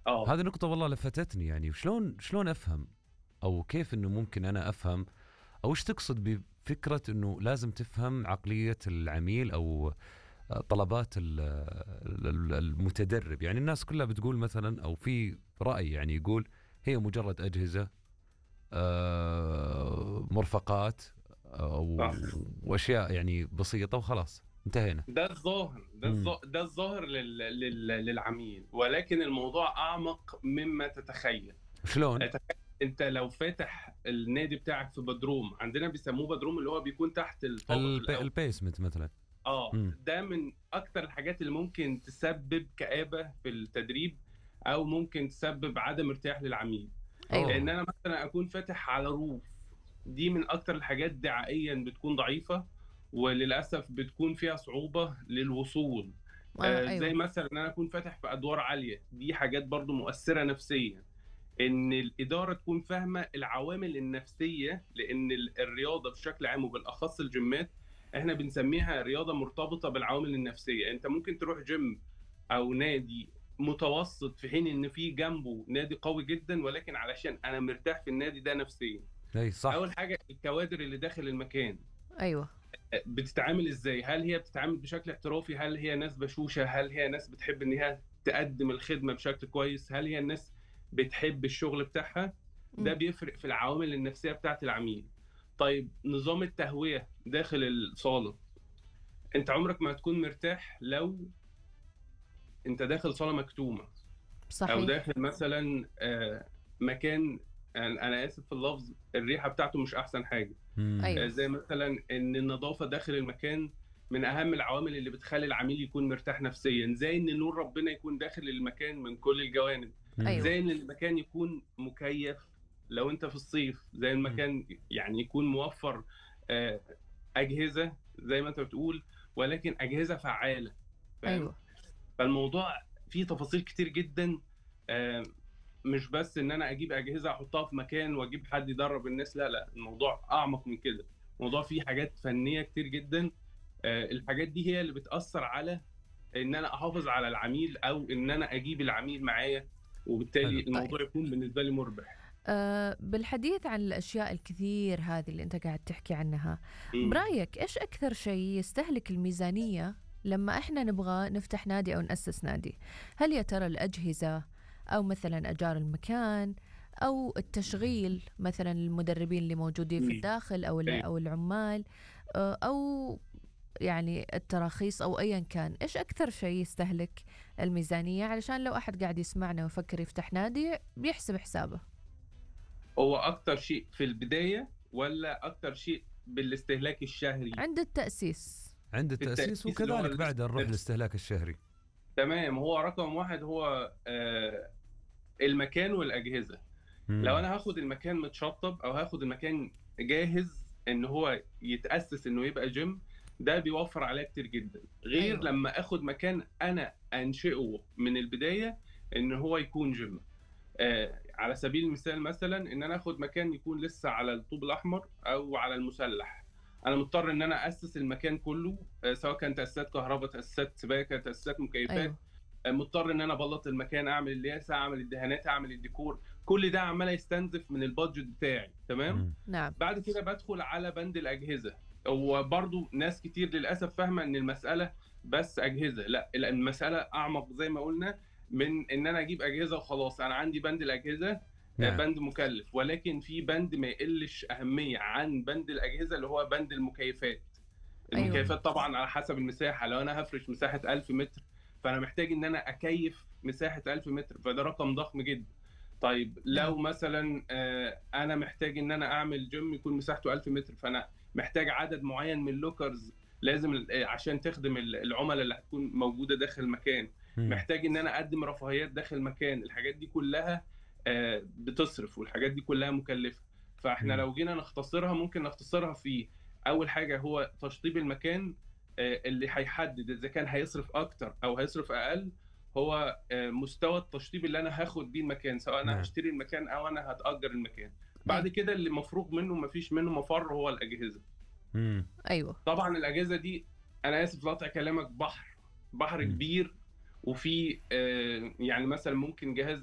اه هذه نقطة والله لفتتني يعني شلون شلون افهم او كيف انه ممكن انا افهم او ايش تقصد بفكرة انه لازم تفهم عقلية العميل او طلبات ال- ال- المتدرب يعني الناس كلها بتقول مثلا او في رأي يعني يقول هي مجرد أجهزة آه، مرفقات او صح. واشياء يعني بسيطة وخلاص انتهينا ده الظاهر ده مم. الظ- ده الظاهر لل... لل... للعميل ولكن الموضوع اعمق مما تتخيل شلون؟ تخيل انت لو فاتح النادي بتاعك في بدروم عندنا بيسموه بدروم اللي هو بيكون تحت الطابق الب- الأول. البيسمنت مثلا اه مم. ده من اكتر الحاجات اللي ممكن تسبب كآبة في التدريب او ممكن تسبب عدم ارتياح للعميل أوه. لان انا مثلا اكون فاتح على روف دي من اكتر الحاجات دعائيا بتكون ضعيفة وللاسف بتكون فيها صعوبة للوصول آه آه أيوة. زي مثلا ان انا اكون فاتح في ادوار عاليه دي حاجات برضو مؤثره نفسيا ان الاداره تكون فاهمه العوامل النفسيه لان ال- الرياضه بشكل عام وبالاخص الجيمات احنا بنسميها رياضه مرتبطه بالعوامل النفسيه انت ممكن تروح جيم او نادي متوسط في حين ان في جنبه نادي قوي جدا ولكن علشان انا مرتاح في النادي ده نفسيا اي صح اول حاجه الكوادر اللي داخل المكان ايوه بتتعامل ازاي؟ هل هي بتتعامل بشكل احترافي؟ هل هي ناس بشوشه؟ هل هي ناس بتحب ان هي تقدم الخدمه بشكل كويس؟ هل هي الناس بتحب الشغل بتاعها؟ ده مم. بيفرق في العوامل النفسيه بتاعت العميل. طيب نظام التهويه داخل الصاله انت عمرك ما هتكون مرتاح لو انت داخل صاله مكتومه او صحيح داخل مثلا آه، مكان انا أنا اسف في اللفظ الريحه بتاعته مش احسن حاجه مم. أيوة. آه، زي مثلا ان النظافه داخل المكان من اهم العوامل اللي بتخلي العميل يكون مرتاح نفسيا زي ان نور ربنا يكون داخل المكان من كل الجوانب مم. أيوة. زي ان المكان يكون مكيف لو انت في الصيف زي المكان يعني يكون موفر آه، اجهزه زي ما انت بتقول ولكن اجهزه فعاله فاهم؟ ايوه فالموضوع فيه تفاصيل كتير جدا آه، مش بس ان انا اجيب اجهزه احطها في مكان واجيب حد يدرب الناس لا لا الموضوع اعمق من كده الموضوع فيه حاجات فنيه كتير جدا آه، الحاجات دي هي اللي بتاثر على ان انا احافظ على العميل او ان انا اجيب العميل معايا وبالتالي حلو. الموضوع يكون بالنسبه لي مربح آه بالحديث عن الاشياء الكثير هذه اللي انت قاعد تحكي عنها مم. برايك ايش اكثر شيء يستهلك الميزانيه لما احنا نبغى نفتح نادي او ناسس نادي هل يا ترى الاجهزه او مثلا اجار المكان او التشغيل مثلا المدربين اللي موجودين في مم. الداخل او ال- أيوة. او العمال آه، او يعني التراخيص او ايا كان ايش اكثر شيء يستهلك الميزانيه علشان لو احد قاعد يسمعنا ويفكر يفتح نادي بيحسب حسابه هو اكتر شيء في البدايه ولا اكتر شيء بالاستهلاك الشهري عند التأسيس عند التاسيس التأسيس اللي هو وكذلك بعد نروح الاست- للاستهلاك الشهري تمام هو رقم واحد هو آه، المكان والاجهزه مم. لو انا هاخد المكان متشطب او هاخد المكان جاهز ان هو يتاسس انه يبقى جيم ده بيوفر عليا كتير جدا غير أيوة. أيوة. لما اخد مكان انا انشئه من البدايه ان هو يكون جيم آه على سبيل المثال مثلا ان انا اخد مكان يكون لسه على الطوب الاحمر او على المسلح انا مضطر ان انا اسس المكان كله آه سواء كان تاسيسات كهرباء تاسيسات سباكه تاسيسات مكيفات ايوه مضطر ان انا ابلط المكان اعمل اللياسه اعمل الدهانات اعمل الديكور كل ده عمال يستنزف من البادجت بتاعي تمام مم. نعم بعد كده بدخل على بند الاجهزه وبرضو ناس كتير للاسف فاهمه ان المساله بس اجهزه لا لا، المساله اعمق زي ما قلنا من ان انا اجيب اجهزه وخلاص انا عندي بند الاجهزه نعم. بند مكلف ولكن في بند ما يقلش اهميه عن بند الاجهزه اللي هو بند المكيفات أيوة. المكيفات طبعا على حسب المساحه لو انا هفرش مساحه 1000 متر فانا محتاج ان انا اكيف مساحه 1000 متر فده رقم ضخم جدا طيب لو مثلا آه، انا محتاج ان انا اعمل جيم يكون مساحته 1000 متر فانا محتاج عدد معين من اللوكرز لازم آه، عشان تخدم ال- العملاء اللي هتكون موجوده داخل المكان مم. محتاج ان انا اقدم رفاهيات داخل المكان الحاجات دي كلها آه، بتصرف والحاجات دي كلها مكلفه فاحنا مم. لو جينا نختصرها ممكن نختصرها في اول حاجه هو تشطيب المكان آه، اللي هيحدد اذا كان هيصرف اكتر او هيصرف اقل هو آه، مستوى التشطيب اللي انا هاخد بيه المكان سواء انا نعم. هشتري المكان او انا هتاجر المكان بعد كده اللي مفروغ منه مفيش منه مفر هو الاجهزه مم. ايوه طبعا الاجهزه دي انا اسف لقطع كلامك بحر بحر مم. كبير وفي آه، يعني مثلا ممكن جهاز